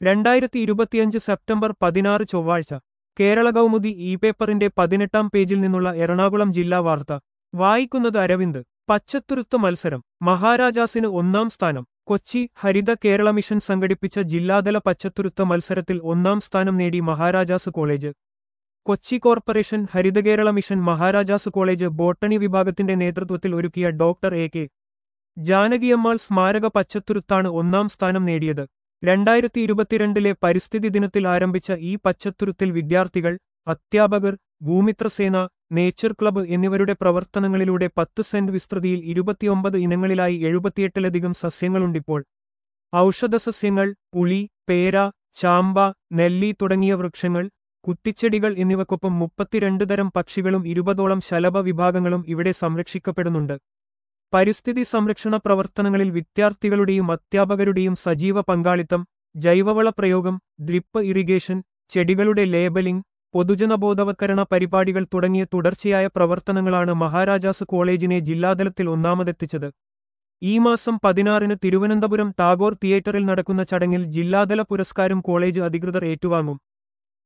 രണ്ടായിരത്തി ഇരുപത്തിയഞ്ച് സെപ്റ്റംബർ പതിനാറ് ചൊവ്വാഴ്ച കേരള കൗമുദി ഇ പേപ്പറിന്റെ പതിനെട്ടാം പേജിൽ നിന്നുള്ള എറണാകുളം ജില്ലാ വാർത്ത വായിക്കുന്നത് അരവിന്ദ് പച്ചത്തുരുത്ത് മത്സരം മഹാരാജാസിന് ഒന്നാം സ്ഥാനം കൊച്ചി ഹരിത കേരള മിഷൻ സംഘടിപ്പിച്ച ജില്ലാതല പച്ചത്തുരുത്ത് മത്സരത്തിൽ ഒന്നാം സ്ഥാനം നേടി Maharajas college Kochi corporation Harithakerala mission Maharajas college botany വിഭാഗത്തിന്റെ നേതൃത്വത്തിൽ ഒരുക്കിയ ഡോക്ടർ എ കെ ജാനകിയമ്മാൾ സ്മാരക പച്ചത്തുരുത്താണ് ഒന്നാം സ്ഥാനം നേടിയത് രണ്ടായിരത്തി ഇരുപത്തിരണ്ടിലെ പരിസ്ഥിതി ദിനത്തിൽ ആരംഭിച്ച ഈ പച്ചത്തുരുത്തിൽ വിദ്യാർത്ഥികൾ അധ്യാപകർ ഭൂമിത്രസേന നേച്ചർ ക്ലബ്ബ് എന്നിവരുടെ പ്രവർത്തനങ്ങളിലൂടെ പത്ത് സെന്റ് വിസ്തൃതിയിൽ ഇരുപത്തിയൊമ്പത് ഇനങ്ങളിലായി എഴുപത്തിയെട്ടിലധികം സസ്യങ്ങളുണ്ടിപ്പോൾ ഔഷധസസ്യങ്ങൾ പുളി പേര ചാമ്പ നെല്ലി തുടങ്ങിയ വൃക്ഷങ്ങൾ കുറ്റിച്ചെടികൾ എന്നിവക്കൊപ്പം മുപ്പത്തിരണ്ട് തരം പക്ഷികളും ഇരുപതോളം ശലഭ വിഭാഗങ്ങളും ഇവിടെ സംരക്ഷിക്കപ്പെടുന്നുണ്ട് പരിസ്ഥിതി സംരക്ഷണ പ്രവർത്തനങ്ങളിൽ വിദ്യാർത്ഥികളുടെയും അധ്യാപകരുടെയും സജീവ പങ്കാളിത്തം ജൈവവള പ്രയോഗം ഡ്രിപ്പ് ഇറിഗേഷൻ ചെടികളുടെ ലേബലിംഗ് പൊതുജനബോധവത്കരണ പരിപാടികൾ തുടങ്ങിയ തുടർച്ചയായ പ്രവർത്തനങ്ങളാണ് മഹാരാജാസ് കോളേജിനെ ജില്ലാതലത്തിൽ ഒന്നാമതെത്തിച്ചത് ഈ മാസം പതിനാറിന് തിരുവനന്തപുരം ടാഗോർ തിയേറ്ററിൽ നടക്കുന്ന ചടങ്ങിൽ ജില്ലാതല പുരസ്കാരം കോളേജ് അധികൃതർ ഏറ്റുവാങ്ങും